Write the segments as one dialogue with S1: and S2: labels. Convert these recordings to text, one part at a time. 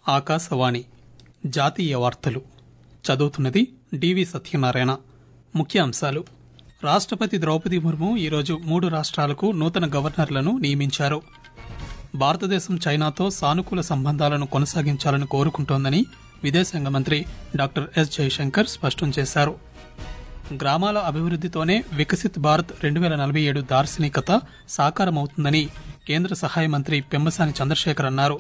S1: ఆకాశవాణి జాతీయ వార్తలు చదువుతున్నది డివి సత్యనారాయణ ముఖ్య అంశాలు రాష్ట్రపతి ద్రౌపది ముర్ము ఈరోజు మూడు రాష్ట్రాలకు నూతన గవర్నర్లను నియమించారు భారతదేశం చైనాతో సానుకూల సంబంధాలను కొనసాగించాలని కోరుకుంటోందని విదేశాంగ మంత్రి డాక్టర్ ఎస్ జయశంకర్ స్పష్టం చేశారు గ్రామాల అభివృద్దితోనే వికసిత్ భారత్ రెండు వేల నలభై ఏడు దార్శనికత సాకారమవుతుందని కేంద్ర సహాయ మంత్రి పెమ్మసాని చంద్రశేఖర్ అన్నారు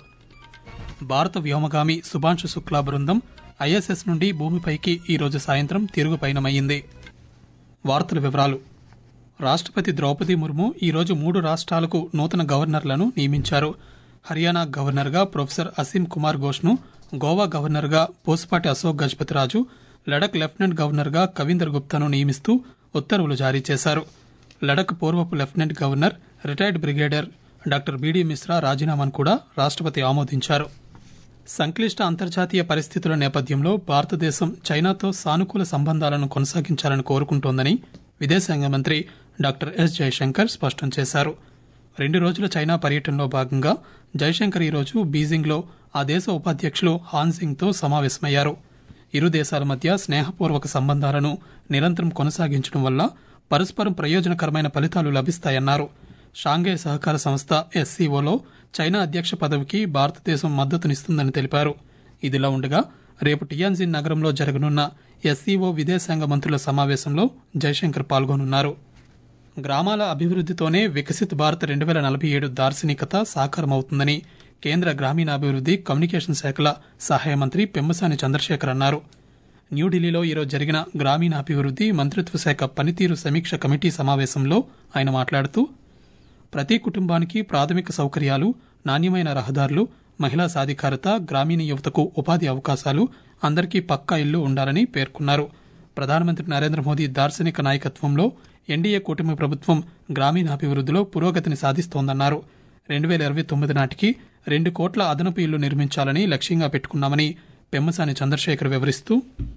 S1: భారత వ్యోమగామి సుభాంశు శుక్లా బృందం ఐఎస్ఎస్ నుండి భూమిపైకి ఈరోజు సాయంత్రం తిరుగు పయనమయ్యింది వార్తల వివరాలు రాష్ట్రపతి ద్రౌపది ముర్ము ఈరోజు మూడు రాష్ట్రాలకు నూతన గవర్నర్లను నియమించారు హర్యానా గవర్నర్గా ప్రొఫెసర్ అసీం కుమార్ ఘోష్ను గోవా గవర్నర్గా పోసుపాటి అశోక్ గజపతిరాజు లడక్ లెఫ్టినెంట్ గవర్నర్గా కవీందర్ గుప్తాను నియమిస్తూ ఉత్తర్వులు జారీ చేశారు లడక్ పూర్వపు lieutenant governor retired brigadier doctor BD Mishra రాజీనామాను కూడా రాష్ట్రపతి ఆమోదించారు సంక్లిష్ట అంతర్జాతీయ పరిస్థితుల నేపథ్యంలో భారతదేశం చైనాతో సానుకూల సంబంధాలను కొనసాగించాలని కోరుకుంటోందని విదేశాంగ మంత్రి డాక్టర్ ఎస్ జయశంకర్ స్పష్టం చేశారు రెండు రోజుల చైనా పర్యటనలో భాగంగా జయశంకర్ ఈరోజు బీజింగ్లో ఆ దేశ ఉపాధ్యక్షులు హాన్సింగ్తో సమావేశమయ్యారు ఇరు దేశాల మధ్య స్నేహపూర్వక సంబంధాలను నిరంతరం కొనసాగించడం వల్ల పరస్పరం ప్రయోజనకరమైన ఫలితాలు లభిస్తాయన్నారు షాంఘై సహకార సంస్థ ఎస్సీఓలో చైనా అధ్యక్ష పదవికి భారతదేశం మద్దతునిస్తుందని తెలిపారు ఇదిలా ఉండగా రేపు టియాన్జిన్ నగరంలో జరగనున్న ఎస్సీఓ విదేశాంగ మంత్రుల సమావేశంలో జయశంకర్ పాల్గొనున్నారు గ్రామాల అభివృద్దితోనే వికసిత్ భారత్ రెండు వేల నలభై ఏడు దార్శనికత సాకారమవుతుందని కేంద్ర గ్రామీణాభివృద్ది కమ్యూనికేషన్ శాఖల సహాయ మంత్రి పెమ్మసాని చంద్రశేఖర్ అన్నారు న్యూఢిల్లీలో ఈరోజు జరిగిన గ్రామీణాభివృద్ది మంత్రిత్వ శాఖ పనితీరు సమీక్ష కమిటీ సమావేశంలో ఆయన మాట్లాడుతూ ప్రతి కుటుంబానికి ప్రాథమిక సౌకర్యాలు నాణ్యమైన రహదారులు మహిళా సాధికారత గ్రామీణ యువతకు ఉపాధి అవకాశాలు అందరికీ పక్కా ఇల్లు ఉండాలని పేర్కొన్నారు ప్రధానమంత్రి నరేంద్ర మోదీ దార్శనిక నాయకత్వంలో ఎన్డీఏ కూటమి ప్రభుత్వం గ్రామీణాభివృద్దిలో పురోగతిని సాధిస్తోందన్నారు రెండు వేల ఇరవై తొమ్మిది నాటికి రెండు కోట్ల అదనపు ఇళ్లు నిర్మించాలని లక్ష్యంగా పెట్టుకున్నామని పెమ్మసాని చంద్రశేఖర్ వివరిస్తూ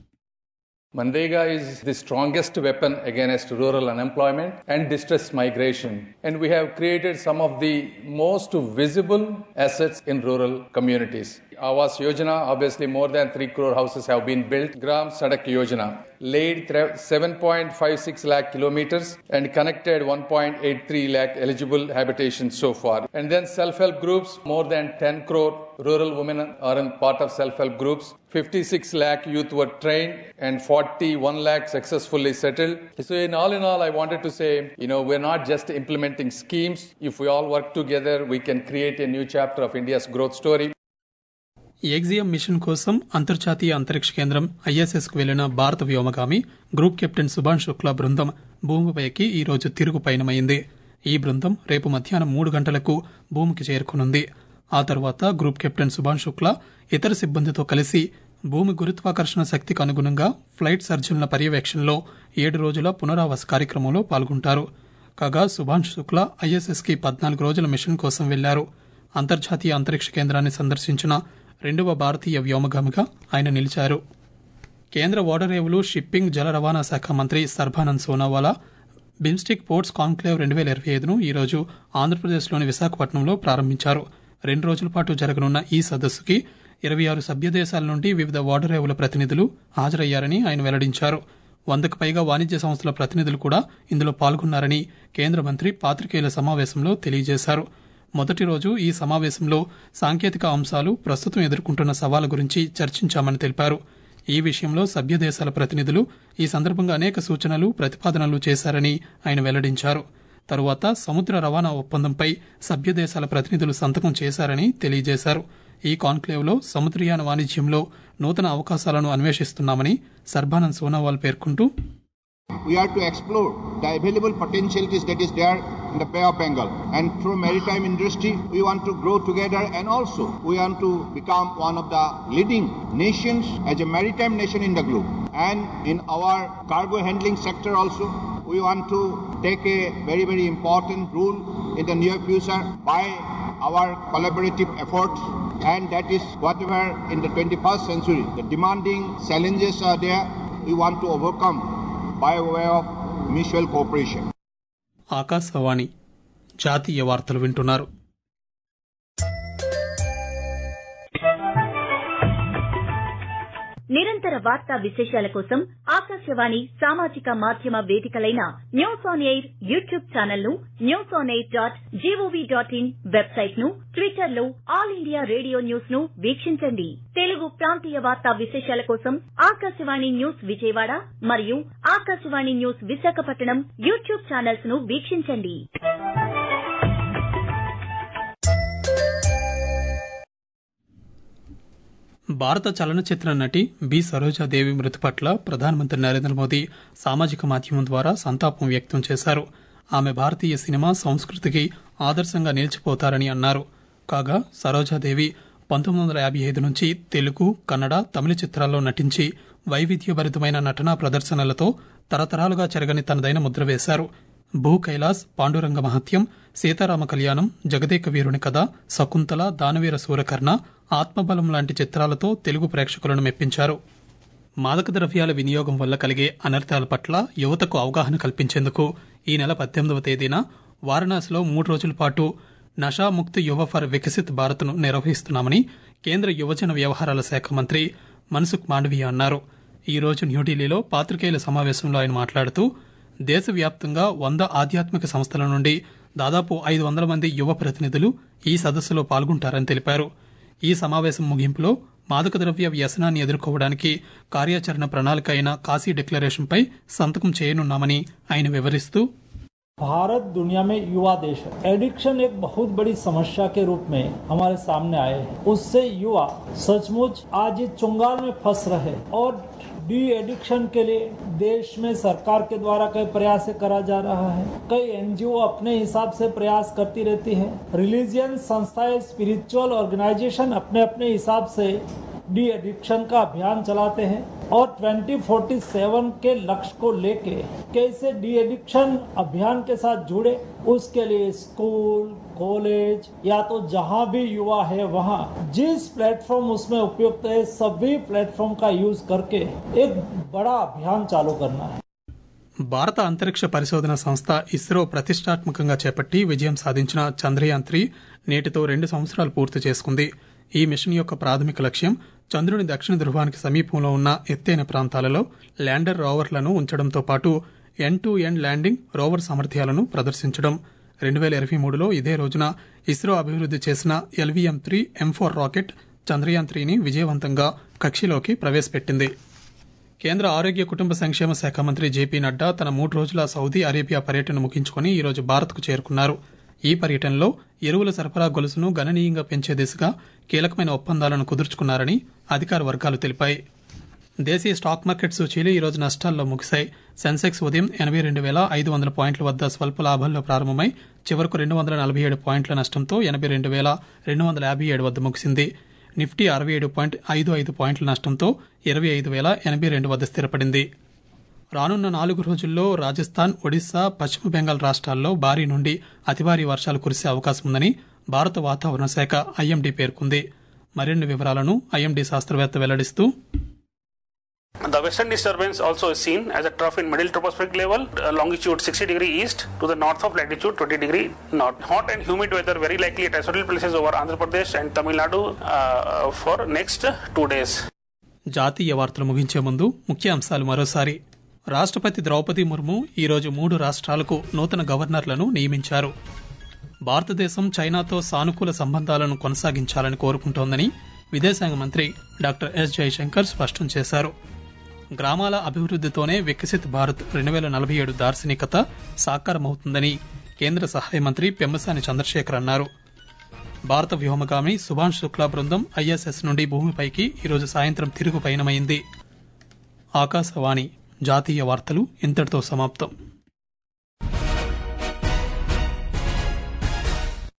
S2: Manrega is the strongest weapon against rural unemployment and distress migration. And we have created some of the most visible assets in rural communities. Awas Yojana, obviously more than 3 crore houses have been built. Gram Sadak Yojana laid 7.56 lakh kilometers and connected 1.83 lakh eligible habitations so far. And then self-help groups, more than 10 crore rural women are in part of self-help groups. 56 lakh youth were trained and 41 lakh successfully settled. So in all in all, I wanted to say, you know, we're not just implementing schemes. If we all work together, we can create a new chapter of India's growth story.
S1: Axiom mission కోసం అంతర్జాతీయ అంతరిక్ష కేంద్రం ISS కు వెళ్లిన భారత వ్యోమగామి group captain Subhash Shukla బృందం భూమిపైకి ఈ రోజు తిరుగు పయనమైంది ఈ బృందం రేపు మధ్యాహ్నం మూడు గంటలకు భూమికి చేరుకునుంది ఆ తర్వాత గ్రూప్ కెప్టెన్ సుభాష్ శుక్లా ఇతర సిబ్బందితో కలిసి భూమి గురుత్వాకర్షణ శక్తికి అనుగుణంగా ఫ్లైట్ సర్జన్ల పర్యవేక్షణలో ఏడు రోజుల పునరావాస కార్యక్రమంలో పాల్గొంటారు కాగా సుభాష్ శుక్లా ఐఎస్ఎస్ కి పద్నాలుగు రోజుల మిషన్ కోసం వెళ్లారు అంతర్జాతీయ అంతరిక్ష కేంద్రాన్ని సందర్శించిన రెండవ భారతీయ వ్యోమగామిగా ఆయన నిలిచారు కేంద్ర ఓడరేవులు షిప్పింగ్ జల రవాణా శాఖ మంత్రి సర్బానంద్ సోనోవాలా బిమ్స్టిక్ పోర్ట్స్ కాన్క్లేవ్ రెండు వేల ఇరవై ఐదును ఈరోజు ఆంధ్రప్రదేశ్లోని విశాఖపట్నంలో ప్రారంభించారు రెండు రోజుల పాటు జరగనున్న ఈ సదస్సుకి ఇరవై ఆరు సభ్య దేశాల నుండి వివిధ ఓడరేవుల ప్రతినిధులు హాజరయ్యారని ఆయన వెల్లడించారు వందకు పైగా వాణిజ్య సంస్థల ప్రతినిధులు కూడా ఇందులో పాల్గొన్నారని కేంద్ర మంత్రి పాత్రికేయుల సమావేశంలో తెలియజేశారు మొదటి రోజు ఈ సమావేశంలో సాంకేతిక అంశాలు ప్రస్తుతం ఎదుర్కొంటున్న సవాళ్ల గురించి చర్చించామని తెలిపారు ఈ విషయంలో సభ్య దేశాల ప్రతినిధులు ఈ సందర్భంగా అనేక సూచనలు ప్రతిపాదనలు చేశారని ఆయన వెల్లడించారు తరువాత సముద్ర రవాణా ఒప్పందంపై సభ్య దేశాల ప్రతినిధులు సంతకం చేశారని తెలియజేశారు ఈ కాన్క్లేవ్లో సముద్రయాన వాణిజ్యంలో నూతన అవకాశాలను అన్వేషిస్తున్నామని సర్బానంద్ సోనోవాల్ పేర్కొంటూ
S3: We are to explore the available potentialities that is there in the Bay of Bengal. And through maritime industry, we want to grow together and also we want to become one of the leading nations as a maritime nation in the globe. And in our cargo handling sector also, we want to take a very, very important role in the near future by our collaborative efforts and that is whatever in the 21st century, the demanding challenges are there, we want to overcome by way of mutual cooperation.
S1: Akashvani జాతీయ వార్తలు వింటున్నారు
S4: నిరంతర వార్తా విశేషాల కోసం ఆకాశవాణి సామాజిక మాధ్యమ వేదికలైన news on air YouTube channel ను news on air dot GOV dot in website ను ట్విట్టర్ లో ఆల్ ఇండియా రేడియో న్యూస్ ను వీక్షించండి తెలుగు ప్రాంతీయ వార్తా విశేషాల కోసం ఆకాశవాణి న్యూస్ విజయవాడ మరియు Akashvani news Visakhapatnam YouTube channels ను వీక్షించండి
S1: భారత చలనచిత్ర నటి బి సరోజాదేవి మృతి పట్ల ప్రధానమంత్రి నరేంద్ర మోదీ సామాజిక మాధ్యమం ద్వారా సంతాపం వ్యక్తం చేశారు ఆమె భారతీయ సినిమా సంస్కృతికి ఆదర్శంగా నిలిచిపోతారని అన్నారు కాగా సరోజాదేవి పంతొమ్మిది వందల యాభై ఐదు నుంచి తెలుగు కన్నడ తమిళ చిత్రాల్లో నటించి వైవిధ్యభరితమైన నటనా ప్రదర్శనలతో తరతరాలుగా చెరగని తనదైన ముద్ర వేశారు భూ కైలాస్ పాండురంగ మహత్యం సీతారామ కళ్యాణం జగదేక వీరుని కథ శకుంతల దానవీర సూరకర్ణ ఆత్మబలం లాంటి చిత్రాలతో తెలుగు ప్రేక్షకులను మెప్పించారు మాదక ద్రవ్యాల వినియోగం వల్ల కలిగే అనర్థాల పట్ల యువతకు అవగాహన కల్పించేందుకు ఈ నెల పద్దెనిమిదవ తేదీన వారణాసిలో మూడు రోజుల పాటు నషాముక్త్ యువ ఫర్ వికసిత్ భారత్ను నిర్వహిస్తున్నామని కేంద్ర యువజన వ్యవహారాల శాఖ మంత్రి మన్సుఖ్ మాండవీయ అన్నారు ఈ రోజు న్యూఢిల్లీలో పాత్రికేయుల సమావేశంలో ఆయన మాట్లాడుతూ దేశవ్యాప్తంగా వంద ఆధ్యాత్మిక సంస్థల నుండి దాదాపు ఐదు వందల మంది యువ ప్రతినిధులు ఈ సదస్సులో పాల్గొంటారని తెలిపారు ఈ సమావేశం ముగింపులో మాదక ద్రవ్య వ్యసనాన్ని ఎదుర్కోవడానికి కార్యాచరణ ప్రణాళిక అయిన కాశీ డిక్లరేషన్పై సంతకం చేయనున్నామని ఆయన వివరిస్తూ
S5: भारत दुनिया में युवा देश है एडिक्शन एक बहुत बड़ी समस्या के रूप में हमारे सामने आए हैं उससे युवा सचमुच आज इस चुंगाल में फंस रहे और डी एडिक्शन के लिए देश में सरकार के द्वारा कई प्रयास करा जा रहा है कई एनजीओ अपने हिसाब से प्रयास करती रहती है रिलीजियन संस्थाएं स्पिरिचुअल ऑर्गेनाइजेशन अपने अपने हिसाब से डी एडिक्शन का अभियान चलाते हैं और 2047 के लक्ष्य को लेके कैसे डी एडिक्शन अभियान के साथ जुड़े उसके लिए स्कूल कॉलेज या तो जहां भी युवा है वहां जिस प्लेटफॉर्म उसमें उपयुक्त है सभी प्लेटफॉर्म का यूज करके एक बड़ा अभियान चालू करना है
S1: భారత అంతరిక్ష పరిశోధన సంస్థ ఇస్రో ప్రతిష్టాత్మకంగా చేపట్టి విజయం సాధించిన చంద్రయాన్ త్రీ నేటితో రెండు సంవత్సరాలు పూర్తి చేసుకుంది ఈ మిషన్ యొక్క ప్రాథమిక లక్ష్యం చంద్రుని దక్షిణ ధృవానికి సమీపంలో ఉన్న ఎత్తైన ప్రాంతాలలో ల్యాండర్ రోవర్లను ఉంచడంతో పాటు end to end landing rover సామర్థ్యాలను ప్రదర్శించడం రెండు వేల ఇరవై మూడులో ఇదే రోజున ఇస్రో అభివృద్ది చేసిన LVM three M four rocket Chandrayaan త్రీని విజయవంతంగా కక్షిలోకి ప్రవేశపెట్టింది కేంద్ర ఆరోగ్య కుటుంబ సంక్షేమ శాఖ మంత్రి జేపీ నడ్డా తన మూడు రోజుల సౌదీ అరేబియా పర్యటన ముగించుకుని ఈరోజు భారత్కు చేరుకున్నారు ఈ పర్యటనలో ఎరువుల సరఫరా గొలుసును గణనీయంగా పెంచే దిశగా కీలకమైన ఒప్పందాలను కుదుర్చుకున్నారని అధికార వర్గాలు తెలిపాయి దేశీయ స్టాక్ మార్కెట్ సూచీలు ఈ రోజు నష్టాల్లో ముగిశాయి సెన్సెక్స్ ఉదయం ఎనభై రెండు వేల ఐదు వందల పాయింట్ల వద్ద స్వల్ప లాభాల్లో ప్రారంభమై చివరకు రెండు వందల నలభై ఏడు పాయింట్ల నష్టంతో ఎనభై రెండు వేల రెండు వందల యాభై ఏడు వద్ద ముగిసింది నిఫ్టీ అరవై ఏడు పాయింట్ ఐదు ఐదు పాయింట్ల నష్టంతో ఇరవై ఐదు వేల ఎనభై రెండు వద్ద స్థిరపడింది రానున్న నాలుగు రోజుల్లో రాజస్థాన్ ఒడిశా పశ్చిమ బెంగాల్ రాష్ట్రాల్లో భారీ నుండి అతి భారీ వర్షాలు కురిసే అవకాశం ఉందని భారత వాతావరణ శాఖ ఐఎండీ పేర్కొంది మరిన్ని వివరాలను ఐఎండీ శాస్త్రవేత్త వెల్లడిస్తూ
S6: The western disturbance also is seen as a trough in middle tropospheric level, uh, longitude 60 degree east to the north of latitude 20 degree north. Hot and humid weather very likely at isolated places over Andhra Pradesh and Tamil Nadu uh, for next two days.
S1: జాతీయ వార్తలు ముగించే ముందు ముఖ్య అంశాలు మరోసారి రాష్ట్రపతి ద్రౌపది ముర్ము ఈరోజు మూడు రాష్ట్రాలకు నూతన గవర్నర్లను నియమించారు భారతదేశం చైనాతో సానుకూల సంబంధాలను కొనసాగించాలని కోరుకుంటోందని విదేశాంగ మంత్రి డాక్టర్ ఎస్ జయశంకర్ స్పష్టం చేశారు గ్రామాల అభివృద్దితోనే వికసిత్ భారత్ రెండు వేల నలభై ఏడు దార్శనికత సాకారమవుతుందని కేంద్ర సహాయ మంత్రి పెమ్మసాని చంద్రశేఖర్ అన్నారు భారత వ్యోమగామి సుభాష్ శుక్లా బృందం ఐఎస్ఎస్ నుండి భూమిపైకి ఈరోజు సాయంత్రం తిరుగు పయనమైంది ఆకాశవాణి జాతీయ వార్తలు ఇంతటితో సమాప్తం